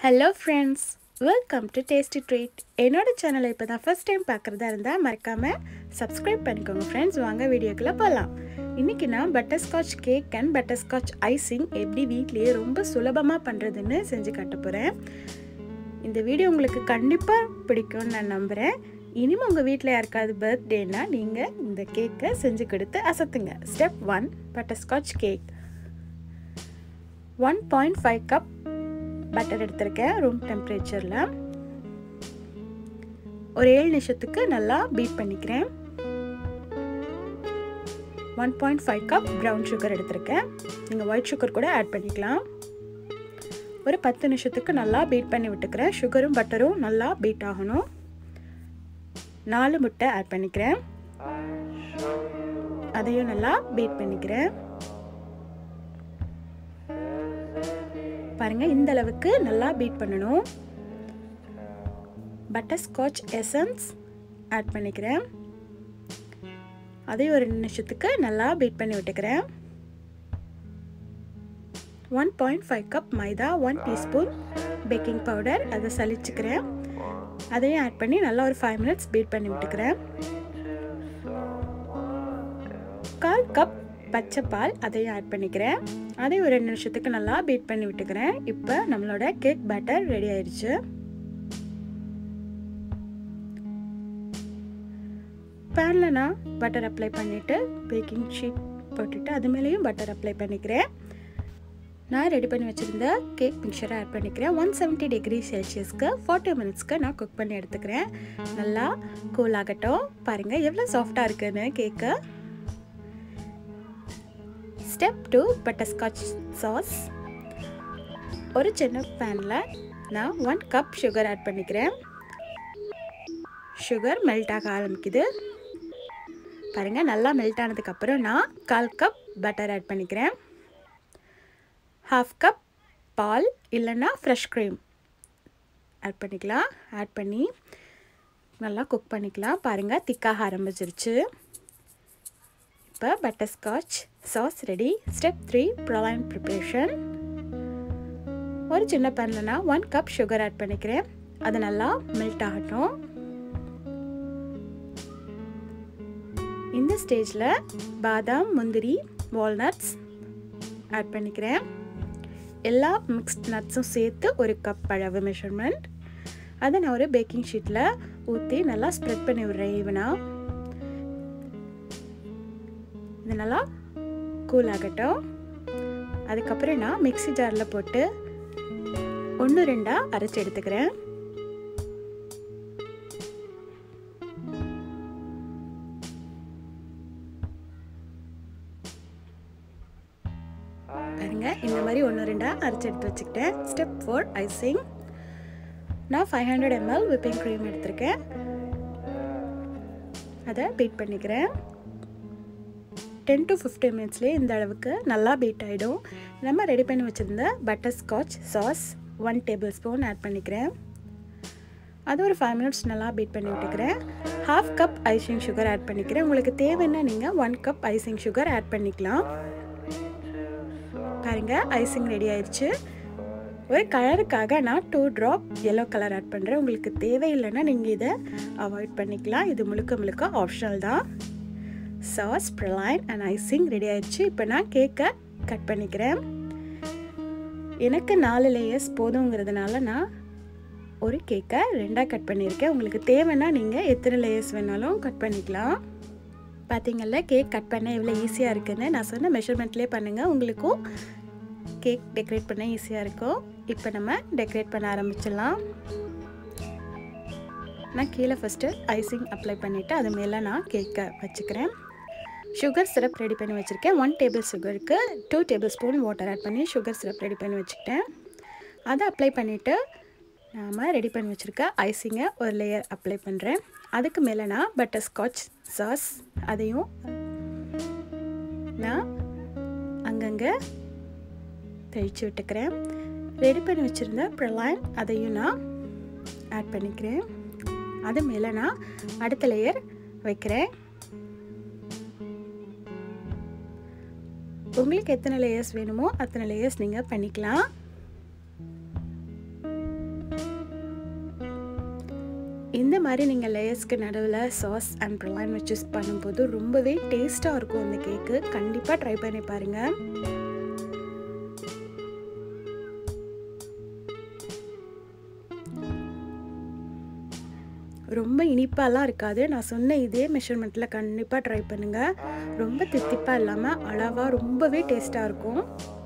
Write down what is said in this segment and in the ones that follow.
hello friends welcome to tasty treat என்னோட சேனலை இப்போ தான் ஃபஸ்ட் டைம் பார்க்குறதா இருந்தால் மறக்காமல் சப்ஸ்கிரைப் பண்ணிக்கோங்க ஃப்ரெண்ட்ஸ் வாங்க வீடியோக்குள்ளே போகலாம் இன்றைக்கி நான் butterscotch cake and butterscotch icing எப்படி வீட்லேயே ரொம்ப சுலபமாக பண்ணுறதுன்னு செஞ்சு காட்ட போகிறேன் இந்த வீடியோ உங்களுக்கு கண்டிப்பாக பிடிக்கும்னு நான் நம்புகிறேன் இனிமேல் உங்கள் வீட்டில் யாருக்காவது பர்த்டேனா நீங்கள் இந்த கேக்கை செஞ்சு கொடுத்து அசத்துங்க step one butterscotch cake one point five cup butter எடுத்திருக்கேன் ரூம் டெம்பரேச்சரில் ஒரு ஏழு நிமிஷத்துக்கு நல்லா பீட் பண்ணிக்கிறேன் one point five cup brown sugar எடுத்திருக்கேன் நீங்கள் ஒயிட் சுகர் கூட ஆட் பண்ணிக்கலாம் ஒரு பத்து நிமிஷத்துக்கு நல்லா பீட் பண்ணி விட்டுக்கிறேன் சுகரும் பட்டரும் நல்லா பீட் ஆகணும் நாலு முட்டை ஆட் பண்ணிக்கிறேன் அதையும் நல்லா பீட் பண்ணிக்கிறேன் பாருங்க இந்த அளவுக்கு நல்லா பீட் பண்ணணும் பட்டர் ஸ்காட்ச் எசன்ஸ் ஆட் பண்ணிக்கிறேன் அதையும் ஒரு நிமிஷத்துக்கு நல்லா பீட் பண்ணி விட்டுக்கிறேன் ஒன் பாயிண்ட் ஃபைவ் கப் மைதா ஒன் டீஸ்பூன் பேக்கிங் பவுடர் அதை சலிச்சுக்கிறேன் அதையும் ஆட் பண்ணி நல்லா ஒரு ஃபைவ் மினிட்ஸ் பீட் பண்ணி விட்டுக்கிறேன் கால் கப் பச்சை பால் அதையும் ஆட் பண்ணிக்கிறேன் அதையும் ஒரு ரெண்டு நிமிஷத்துக்கு நல்லா பீட் பண்ணி விட்டுக்கிறேன் இப்போ நம்மளோட கேக் பேட்டர் ரெடி ஆயிடுச்சு பேனில் நான் பட்டர் அப்ளை பண்ணிவிட்டு பேக்கிங் ஷீட் போட்டுட்டு அது மேலேயும் பட்டர் அப்ளை பண்ணிக்கிறேன் நான் ரெடி பண்ணி வச்சுருந்த கேக் மிக்சரை ஆட் பண்ணிக்கிறேன் ஒன் செவன்ட்டி டிகிரி செல்சியஸ்க்கு ஃபார்ட்டி மினிட்ஸ்க்கு நான் குக் பண்ணி எடுத்துக்கிறேன் நல்லா கூல் ஆகட்டும் பாருங்கள் எவ்வளோ சாஃப்டாக இருக்குன்னு cake step two butterscotch sauce ஒரு சின்ன பேனில் நான் ஒன் கப் சுகர் ஆட் பண்ணிக்கிறேன் சுகர் மெல்ட் ஆக ஆரம்பிக்குது பாருங்கள் நல்லா மெல்ட் ஆனதுக்கப்புறம் நான் கால் கப் பட்டர் ஆட் பண்ணிக்கிறேன் ஹாஃப் கப் பால் இல்லைன்னா ஃப்ரெஷ் க்ரீம் ஆட் பண்ணிக்கலாம் ஆட் பண்ணி நல்லா குக் பண்ணிக்கலாம் பாருங்கள் திக்காக ஆரம்பிச்சிருச்சு இப்போ butterscotch sauce ready step three praline preparation ஒரு சின்ன பேனில் நான் ஒன் கப் சுகர் ஆட் பண்ணிக்கிறேன் அது நல்லா மெல்ட் ஆகட்டும் இந்த ஸ்டேஜில் பாதாம் முந்திரி வால்நட்ஸ் ஆட் பண்ணிக்கிறேன் எல்லா மிக்ஸ்ட் நட்ஸும் சேர்த்து ஒரு கப் அளவு மெஷர்மெண்ட் அதை நான் ஒரு பேக்கிங் ஷீட்டில் ஊற்றி நல்லா ஸ்ப்ரெட் பண்ணி விடுறேன் ஈவனாக இது நல்லா கூல் ஆகட்டும் அதுக்கப்புறம் நான் மிக்சி ஜாரில் போட்டு ஒன்று ரெண்டாக அரைச்சி எடுத்துக்கிறேன் பாருங்க இந்த மாதிரி ஒன்று ரெண்டாக அரைச்சி எடுத்து வச்சுக்கிட்டேன் ஸ்டெப் ஃபோர் ஐசிங் நான் five hundred ml whipping cream எடுத்திருக்கேன் அதை பீட் பண்ணிக்கிறேன் டென் டு ஃபிஃப்டீன் மினிட்ஸ்லேயே இந்த அளவுக்கு நல்லா பீட் ஆகிடும் நம்ம ரெடி பண்ணி வச்சுருந்த butterscotch sauce one tablespoon add பண்ணிக்கிறேன் அது ஒரு ஃபைவ் மினிட்ஸ் நல்லா பீட் பண்ணி விட்டுக்கிறேன் half cup icing sugar add பண்ணிக்கிறேன் உங்களுக்கு தேவைன்னா நீங்கள் one cup icing sugar add பண்ணிக்கலாம் பாருங்க ஐசிங் ரெடி ஆயிடுச்சு ஒரு கலருக்காக நான் two drop yellow colour add பண்ணுறேன் உங்களுக்கு தேவையில்லைன்னா நீங்கள் இதை அவாய்ட் பண்ணிக்கலாம் இது முழுக்க முழுக்க ஆப்ஷனல் தான் sauce praline and icing ready ஆயிடுச்சு இப்போ நான் கேக்கை கட் பண்ணிக்கிறேன் எனக்கு நாலு லேயர்ஸ் போதுங்கிறதுனால நான் ஒரு கேக்கை ரெண்டாக கட் பண்ணியிருக்கேன் உங்களுக்கு தேவைன்னா நீங்கள் எத்தனை லேயர்ஸ் வேணாலும் கட் பண்ணிக்கலாம் பார்த்தீங்கல்ல கேக் கட் பண்ண எவ்வளோ ஈஸியாக இருக்குன்னு நான் சொன்ன மெஷர்மெண்ட்லேயே பண்ணுங்கள் உங்களுக்கும் கேக் டெக்கரேட் பண்ண ஈஸியாக இருக்கும் இப்போ நம்ம டெக்கரேட் பண்ண ஆரம்பிச்சிடலாம் நான் கீழே ஃபஸ்ட்டு ஐசிங் அப்ளை பண்ணிவிட்டு அது மேலே நான் கேக்கை வச்சுக்கிறேன் சுகர் சிரப் ரெடி பண்ணி வச்சுருக்கேன் ஒன் டேபிள் சுகருக்கு two tablespoon water add பண்ணி சுகர் சிரப் ரெடி பண்ணி வச்சுக்கிட்டேன் அதை அப்ளை பண்ணிவிட்டு நாம் ரெடி பண்ணி வச்சுருக்க ஐசிங்கை ஒரு லேயர் அப்ளை பண்ணுறேன் அதுக்கு மேலே நான் பட்டர் ஸ்காட்ச் சாஸ் அதையும் நான் அங்கங்கே தெளித்து விட்டுக்கிறேன் ரெடி பண்ணி வச்சுருந்த ப்ரலைன் அதையும் நான் ஆட் பண்ணிக்கிறேன் அது மேலே நான் அடுத்த லேயர் வைக்கிறேன் உங்களுக்கு எத்தனை லேயர்ஸ் வேணுமோ அத்தனை லேயர்ஸ் நீங்கள் பண்ணிக்கலாம் இந்த மாதிரி நீங்கள் லேயர்ஸ்க்கு நடுவில் சாஸ் அண்ட் ப்ரொலைன் வச்சு பண்ணும்போது ரொம்பவே டேஸ்ட்டாக இருக்கும் இந்த கேக்கு கண்டிப்பாக ட்ரை பண்ணி பாருங்கள் ரொம்ப இனிப்பாலாம் இருக்காது நான் சொன்ன இதே மெஷர்மெண்ட்டில் கண்டிப்பாக ட்ரை பண்ணுங்கள் ரொம்ப தித்திப்பாக இல்லாமல் அளவாக ரொம்பவே டேஸ்ட்டாக இருக்கும்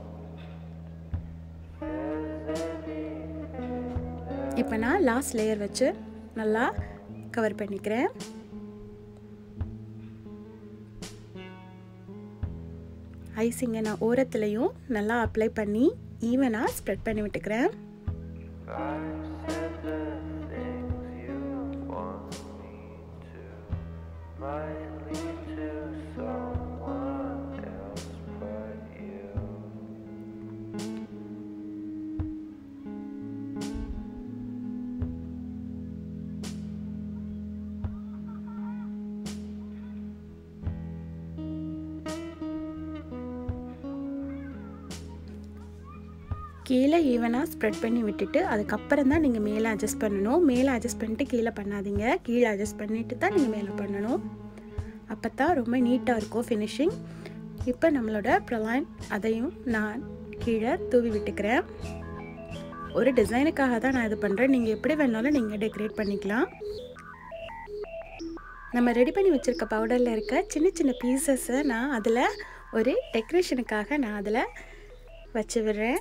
இப்போ நான் லாஸ்ட் லேயர் வச்சு நல்லா கவர் பண்ணிக்கிறேன் ஐசிங்கை நான் ஓரத்துலேயும் நல்லா அப்ளை பண்ணி ஈவனாக ஸ்ப்ரெட் பண்ணி விட்டுக்கிறேன் கீழே ஈவனாக ஸ்ப்ரெட் பண்ணி விட்டுட்டு அதுக்கப்புறம் தான் நீங்கள் மேலே அட்ஜஸ்ட் பண்ணணும் மேலே அட்ஜஸ்ட் பண்ணிட்டு கீழே பண்ணாதீங்க கீழே அட்ஜஸ்ட் பண்ணிவிட்டு தான் நீங்கள் மேலே பண்ணணும் அப்போ தான் ரொம்ப நீட்டாக இருக்கும் ஃபினிஷிங் இப்போ நம்மளோட ப்ரொலைன் அதையும் நான் கீழே தூவி விட்டுக்கிறேன் ஒரு டிசைனுக்காக தான் நான் இது பண்ணுறேன் நீங்கள் எப்படி வேணாலும் நீங்கள் டெக்கரேட் பண்ணிக்கலாம் நம்ம ரெடி பண்ணி வச்சுருக்க பவுடரில் இருக்க சின்ன சின்ன பீசஸை நான் அதில் ஒரு டெக்கரேஷனுக்காக நான் அதில் வச்சு விடுறேன்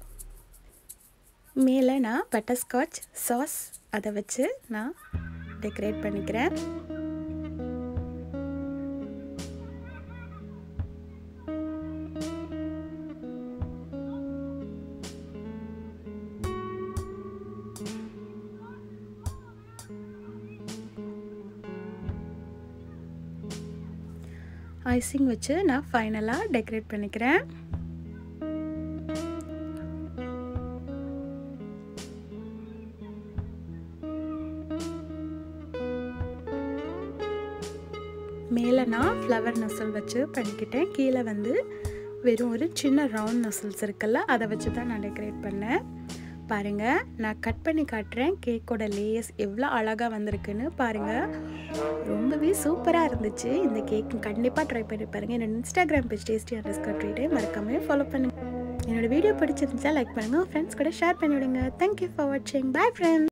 மேலே நான் பட்டர்ஸ்காட்ச் சாஸ் அதை வச்சு நான் டெக்கரேட் பண்ணிக்கிறேன் ஐசிங் வச்சு நான் ஃபைனலாக டெக்கரேட் பண்ணிக்கிறேன் மேலே நான் ஃப்ளவர் நசல் வச்சு பண்ணிக்கிட்டேன் கீழே வந்து வெறும் ஒரு சின்ன ரவுண்ட் நசல்ஸ் இருக்குல்ல அதை வச்சு தான் நான் டெக்கரேட் பண்ணேன் பாருங்கள் நான் கட் பண்ணி காட்டுறேன் கேக்கோட லேயர்ஸ் எவ்வளோ அழகாக வந்திருக்குன்னு பாருங்கள் ரொம்பவே சூப்பராக இருந்துச்சு இந்த கேக் கண்டிப்பாக ட்ரை பண்ணி பாருங்கள் என்னோட இன்ஸ்டாகிராம் பேஜ் டேஸ்டி அண்டர்ஸ்கர் ட்ரீட்டே மறக்காம ஃபாலோ பண்ணுங்கள் என்னோட வீடியோ பிடிச்சிருந்துச்சா லைக் பண்ணுங்கள் ஃப்ரெண்ட்ஸ் கூட ஷேர் பண்ணிவிடுங்க தேங்க்யூ ஃபார் வாட்சிங் பாய் ஃப்ரெண்ட்ஸ்